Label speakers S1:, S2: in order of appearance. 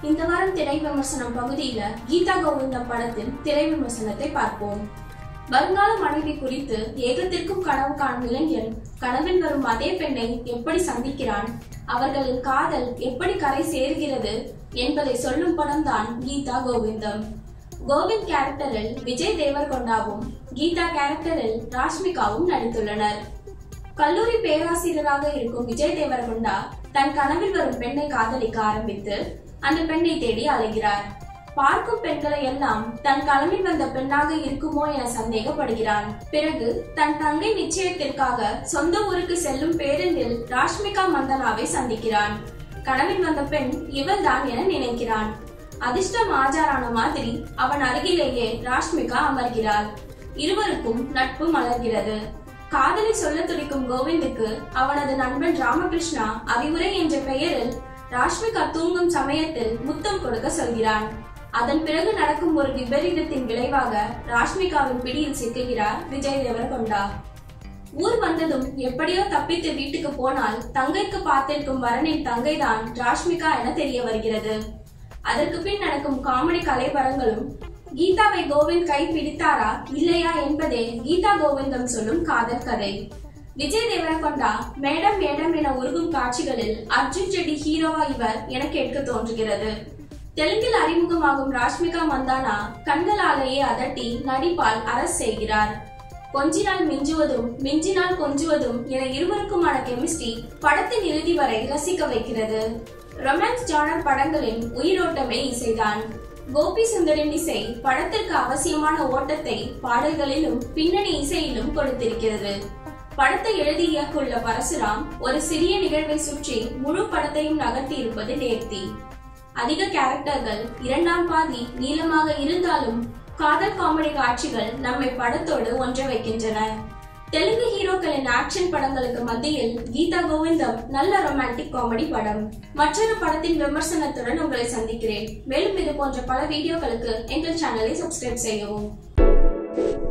S1: இந்த வாரம் திரை விமர்சனம் பகுதியில கீதா கோவிந்தம் படத்தின் திரை விமர்சனத்தை பார்ப்போம் வருங்கால மனைவி குறித்து ஏகத்திற்கும் கனவு காணும் இளைஞன் கனவில் வரும் அதே பெண்ணை எப்படி சந்திக்கிறான் அவர்களின் காதல் எப்படி கரை சேர்கிறது என்பதை சொல்லும் படம்தான் கீதா கோவிந்தம் கோவிந்த் கேரக்டரில் விஜய் தேவர்கொண்டாவும் கீதா கேரக்டரில் ராஷ்மிகாவும் நடித்துள்ளனர் கல்லூரி பேராசிரியராக இருக்கும் விஜய் தேவரகுண்டா தன் கனவில் வரும் பெண்ணை காதலிக்க ஆரம்பித்து அந்த பெண்ணை தேடி அலைகிறார் பார்க்கும் பெண்களை எல்லாம் தன் கனவில் வந்த பெண்ணாக இருக்குமோ என சந்தேகப்படுகிறான் பிறகு தன் தங்கை நிச்சயத்திற்காக சொந்த ஊருக்கு செல்லும் பேருந்தில் ராஷ்மிகா மந்தனாவை சந்திக்கிறான் கனவில் வந்த பெண் இவள்தான் என நினைக்கிறான் அதிர்ஷ்டம் ஆஜாரான மாதிரி அவன் அருகிலேயே ராஷ்மிகா அமர்கிறாள் இருவருக்கும் நட்பு மலர்கிறது காதலை சொல்ல துடிக்கும் கோவிந்துக்கு அவனது நண்பன் ராமகிருஷ்ணா அறிவுரை என்ற பெயரில் ராஷ்மிகா தூங்கும் சமயத்தில் முத்தம் கொடுக்க சொல்கிறான் அதன் பிறகு நடக்கும் ஒரு விபரீதத்தின் விளைவாக ராஷ்மிகாவின் பிடியில் சிக்குகிறார் விஜய் தேவரகொண்டா ஊர் வந்ததும் எப்படியோ தப்பித்து வீட்டுக்கு போனால் தங்கைக்கு பார்த்திருக்கும் வரனின் தங்கைதான் ராஷ்மிகா என தெரிய வருகிறது அதற்கு பின் நடக்கும் காமெடி கலைபரங்களும் கீதாவை கோவிந்த் கை பிடித்தாரா இல்லையா என்பதே கீதா கோவிந்தம் சொல்லும் காதல் கதை விஜய் தேவரகொண்டா மேடம் மேடம் என உருகும் காட்சிகளில் அர்ஜுன் ரெட்டி ஹீரோவா இவர் என கேட்க தோன்றுகிறது தெலுங்கில் அறிமுகமாகும் ராஷ்மிகா மந்தானா கண்களாலேயே அதட்டி நடிப்பால் அரசு செய்கிறார் கொஞ்சினால் மிஞ்சுவதும் மிஞ்சினால் கொஞ்சுவதும் என இருவருக்குமான கெமிஸ்ட்ரி படத்தின் இறுதி வரை ரசிக்க வைக்கிறது ரொமான்ஸ் ஜானர் படங்களின் உயிரோட்டமே இசைதான் கோபி சுந்தரின் இசை படத்திற்கு அவசியமான ஓட்டத்தை பாடல்களிலும் பின்னணி இசையிலும் கொடுத்திருக்கிறது படத்தை எழுதி இயக்குள்ள பரசுராம் ஒரு சிறிய நிகழ்வை சுற்றி முழு படத்தையும் நகர்த்தி இருப்பது நேர்த்தி அதிக கேரக்டர்கள் இரண்டாம் பாதி நீளமாக இருந்தாலும் காதல் காமெடி காட்சிகள் நம்மை படத்தோடு ஒன்ற வைக்கின்றன தெலுங்கு ஹீரோக்களின் ஆக்ஷன் படங்களுக்கு மத்தியில் கீதா கோவிந்தம் நல்ல ரொமான்டிக் காமெடி படம் மற்றொரு படத்தின் விமர்சனத்துடன் உங்களை சந்திக்கிறேன் மேலும் இது போன்ற பல வீடியோக்களுக்கு எங்கள் சேனலை சப்ஸ்கிரைப் செய்யவும்